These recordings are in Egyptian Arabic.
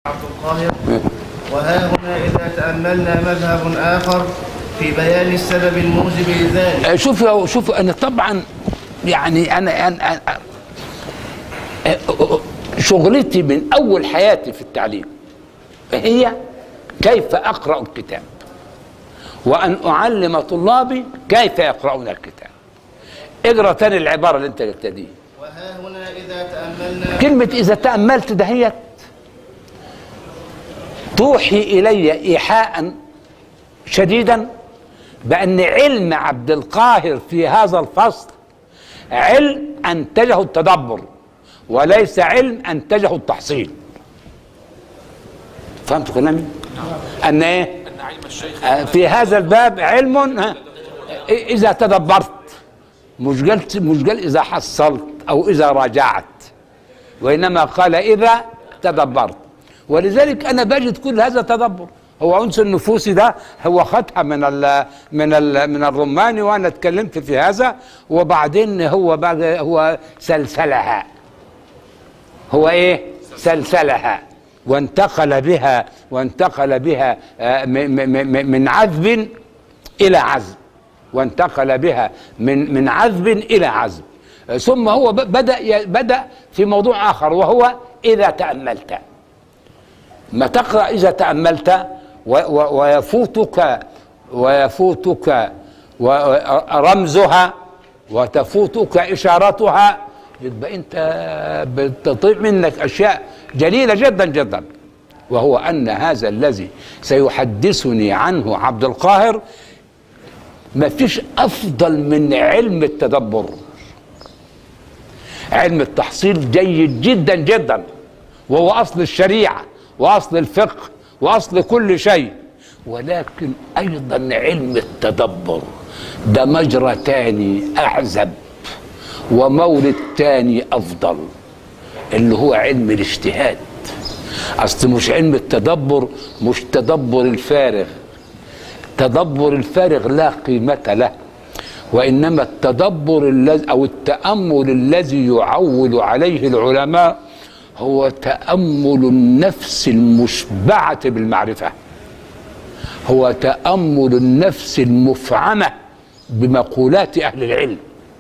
عبد القاهر وها هنا إذا تأملنا مذهب آخر في بيان السبب الموجب لذلك آه، شوف يا- شوف انا طبعا يعني انا انا أنا- آه، آه، شغلتي من اول حياتي في التعليم هي كيف اقرا الكتاب وان اعلم طلابي كيف يقرؤون الكتاب اقرا تاني العباره اللي انت قلتها دي وها هنا إذا تأملنا كلمة إذا تأملت دهيت توحي إلي إيحاء شديدا بأن علم عبد القاهر في هذا الفصل علم أنتجه التدبر وليس علم أنتجه التحصيل فهمت كلامي؟ أن إيه؟ آه، في هذا الباب علم ها، إذا تدبرت مش قلت مش قال إذا حصلت أو إذا راجعت وإنما قال إذا تدبرت ولذلك أنا بجد كل هذا تدبر هو أنس النفوسي ده هو خدها من ال من ال من الرماني وأنا اتكلمت في هذا وبعدين هو بقى هو سلسلها هو إيه سلسلها وانتقل بها وانتقل بها آه، م- م- م- من عذب إلى عذب وانتقل بها من من عذب إلى عذب ثم هو ب- بدأ ي- بدأ في موضوع آخر وهو إذا تأملت ما تقرأ إذا تأملت و- و- ويفوتك ويفوتك و- رمزها وتفوتك إشارتها يبقى أنت بتطيع منك أشياء جليلة جدا جدا وهو أن هذا الذي سيحدثني عنه عبد القاهر ما فيش افضل من علم التدبر علم التحصيل جيد جدا جدا وهو اصل الشريعه واصل الفقه واصل كل شيء ولكن ايضا علم التدبر ده مجرى تاني اعزب ومورد تاني افضل اللي هو علم الاجتهاد اصل مش علم التدبر مش تدبر الفارغ تدبر الفارغ لا قيمة له وإنما التدبر الذي أو التأمل الذي يعول عليه العلماء هو تأمل النفس المشبعة بالمعرفة هو تأمل النفس المفعمة بمقولات أهل العلم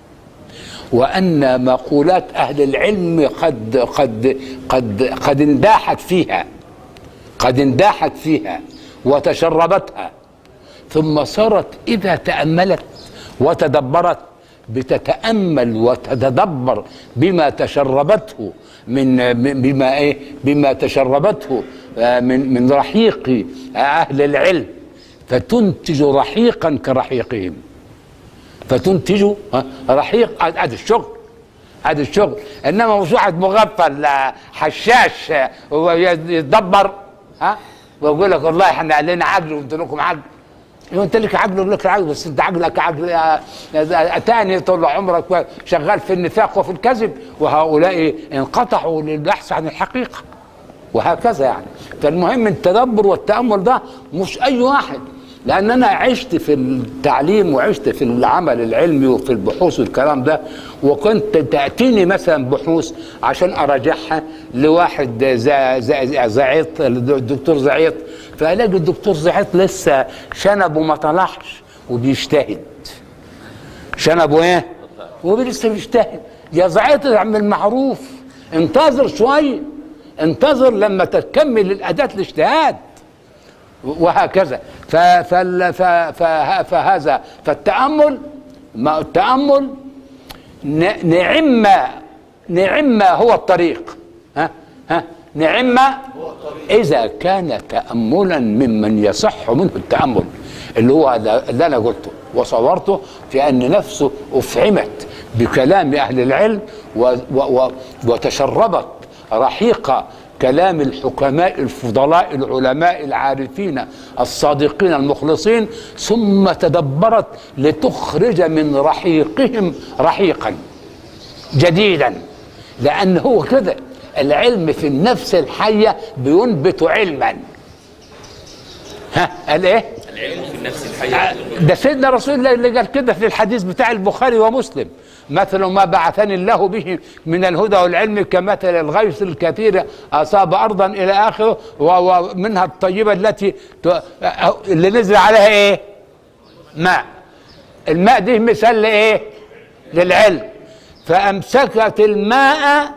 وأن مقولات أهل العلم قد قد قد قد انداحت فيها قد انداحت فيها وتشربتها ثم صارت إذا تأملت وتدبرت بتتأمل وتتدبر بما تشربته من بما إيه بما تشربته آه، من من رحيق أهل العلم فتنتج رحيقا كرحيقهم فتنتج ها، رحيق ادي الشغل ادي الشغل انما مش واحد مغفل آه، حشاش آه، ويتدبر ها ويقول لك والله احنا قال لنا عقل وانتوا لكم عقل ايوه انت لك عقل ولك عقل بس انت عقلك عقل آه، آه، تاني طول عمرك شغال في النفاق وفي الكذب وهؤلاء انقطعوا للبحث عن الحقيقه وهكذا يعني فالمهم التدبر والتامل ده مش اي واحد لان انا عشت في التعليم وعشت في العمل العلمي وفي البحوث والكلام ده وكنت تاتيني مثلا بحوث عشان اراجعها لواحد زا- زا- زعيط الدكتور زعيط فالاقي الدكتور زعيط لسه شنبه ما طلعش وبيجتهد شنبه ايه؟ وهو لسه بيجتهد يا زعيط يا عم المعروف انتظر شويه انتظر لما تكمل الاداه الاجتهاد وهكذا ف- فال- ف- ف- فهذا فالتامل ما التامل ن- نعم نعم هو الطريق ها ها نعم اذا كان تاملا ممن يصح منه التامل اللي هو هذا اللي انا قلته وصورته في ان نفسه افعمت بكلام اهل العلم و و و وتشربت رحيق كلام الحكماء الفضلاء العلماء العارفين الصادقين المخلصين ثم تدبرت لتخرج من رحيقهم رحيقا جديدا لان هو كده العلم في النفس الحيه بينبت علما ها قال ايه العلم في النفس الحية ده سيدنا رسول الله اللي قال كده في الحديث بتاع البخاري ومسلم مثل ما بعثني الله به من الهدى والعلم كمثل الغيث الكثير اصاب ارضا الى اخره و- ومنها الطيبه التي ت- اللي نزل عليها ايه؟ ماء الماء دي مثال لايه؟ للعلم فامسكت الماء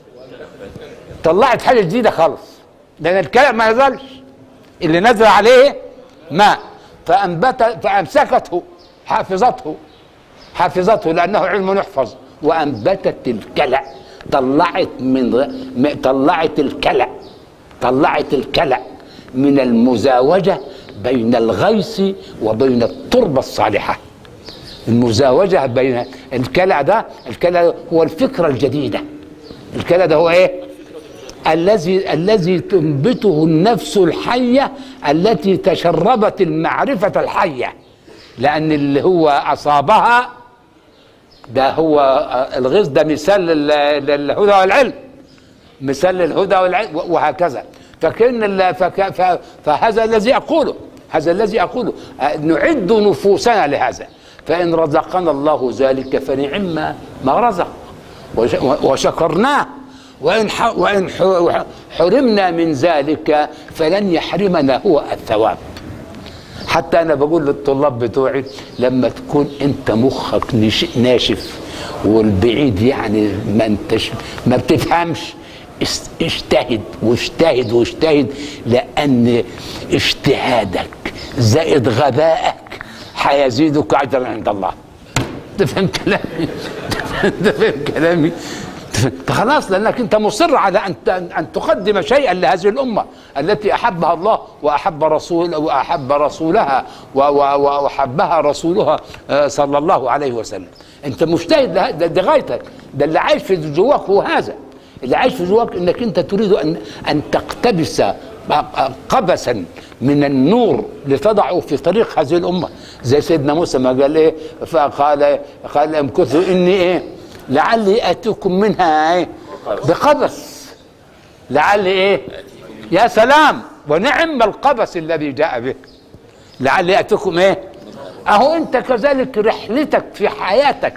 طلعت حاجه جديده خالص لان الكلام ما يزالش اللي نزل عليه ماء فانبت فامسكته حافظته حافظته لانه علم يحفظ وانبتت الكلى طلعت من م- طلعت الكلى طلعت الكلى من المزاوجه بين الغيث وبين التربه الصالحه المزاوجه بين الكلى ده الكلى هو الفكره الجديده الكلى ده هو ايه الذي الذي تنبته النفس الحيه التي تشربت المعرفه الحيه لان اللي هو اصابها ده هو آه، الغيظ ده مثال لل- للهدى والعلم مثال للهدى والعلم و- وهكذا فكان ال- فك ف- فهذا الذي اقوله هذا الذي اقوله آه، نعد نفوسنا لهذا فان رزقنا الله ذلك فنعم ما رزق وش- وشكرناه وإن ح- وإن ح- حرمنا من ذلك فلن يحرمنا هو الثواب حتى انا بقول للطلاب بتوعي لما تكون انت مخك نش- ناشف والبعيد يعني ما انتش ما بتفهمش است- اجتهد واجتهد واجتهد لان اجتهادك زائد غبائك حيزيدك اجرا عند الله تفهم كلامي تفهم كلامي خلاص لانك انت مصر على ان ان تقدم شيئا لهذه الامه التي احبها الله واحب رسول واحب رسولها و- و- و- وحبها رسولها آه، صلى الله عليه وسلم انت مجتهد له- ده ده غايتك ده اللي عايش في جواك هو هذا اللي عايش في جواك انك انت تريد ان ان تقتبس قبسا من النور لتضعه في طريق هذه الامه زي سيدنا موسى ما قال ايه فقال قال امكثوا اني ايه لعلي اتيكم منها ايه بقبس لعلي ايه يا سلام ونعم القبس الذي جاء به لعلي اتيكم ايه اهو انت كذلك رحلتك في حياتك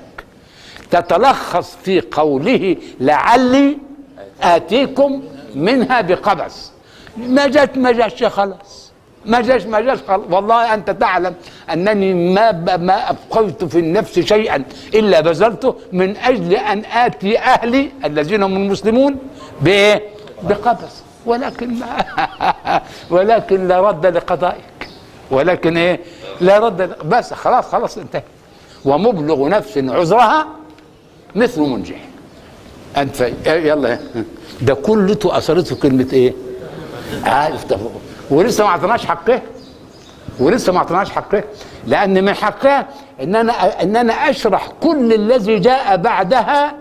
تتلخص في قوله لعلي اتيكم منها بقبس ما جاش ما جاش خلاص ما جاش ما جاش خلاص والله انت تعلم انني ما ب- ما ابقيت في النفس شيئا الا بذلته من اجل ان اتي اهلي الذين هم المسلمون بايه؟ بقبس ولكن ما ولكن لا رد لقضائك ولكن ايه؟ لا رد ل- بس خلاص خلاص انتهى ومبلغ نفس عذرها مثل منجح انت في يلا ده كلته اثرته كلمه ايه؟ عارف ده ولسه ما اعطيناش حقه ولسه ما اعطيناش حقه لان من حقها ان انا ان انا اشرح كل الذي جاء بعدها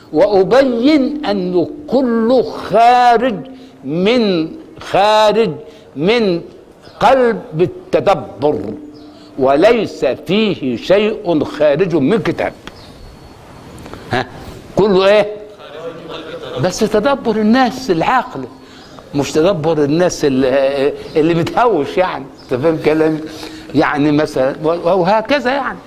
وابين انه كله خارج من خارج من قلب التدبر وليس فيه شيء خارج من كتاب ها كله ايه بس تدبر الناس العاقل مش تدبر الناس اللي, اللي بتهوش يعني انت فاهم كلامي يعني مثلا وهكذا يعني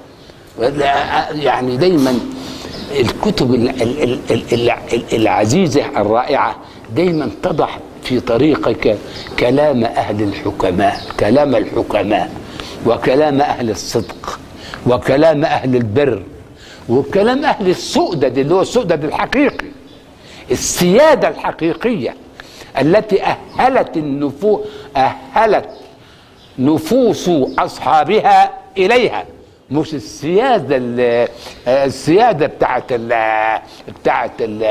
يعني دايما الكتب ال- ال- ال- ال- ال- العزيزة الرائعة دايما تضع في طريقك كلام أهل الحكماء كلام الحكماء وكلام أهل الصدق وكلام أهل البر وكلام أهل السؤدد اللي هو السؤدد الحقيقي السيادة الحقيقية التي أهلت النفوس أهلت نفوس أصحابها إليها مش السيادة ال- السيادة بتاعت ال بتاعت ال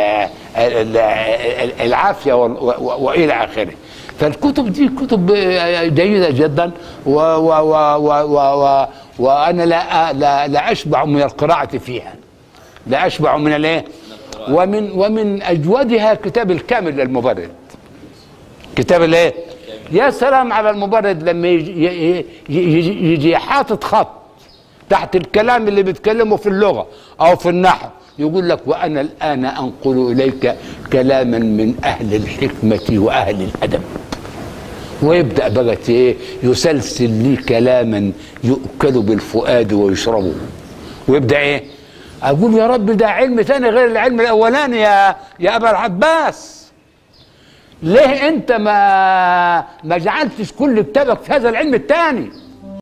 العافية وال- و- وإلى آخره فالكتب دي كتب جيدة جدا و و و و و و وأنا لا لا لا أشبع من القراءة فيها لا أشبع من الإيه؟ ومن ومن أجودها كتاب الكامل للمبرد كتاب الايه يا سلام على المبرد لما يجي, يجي, يجي, يجي حاطط خط تحت الكلام اللي بيتكلمه في اللغه او في النحو يقول لك وانا الان انقل اليك كلاما من اهل الحكمه واهل الادب ويبدا بقى ايه يسلسل لي كلاما يؤكل بالفؤاد ويشربه ويبدا ايه اقول يا رب ده علم ثاني غير العلم الاولاني يا يا ابا العباس ليه انت ما ما جعلتش كل كتابك في هذا العلم الثاني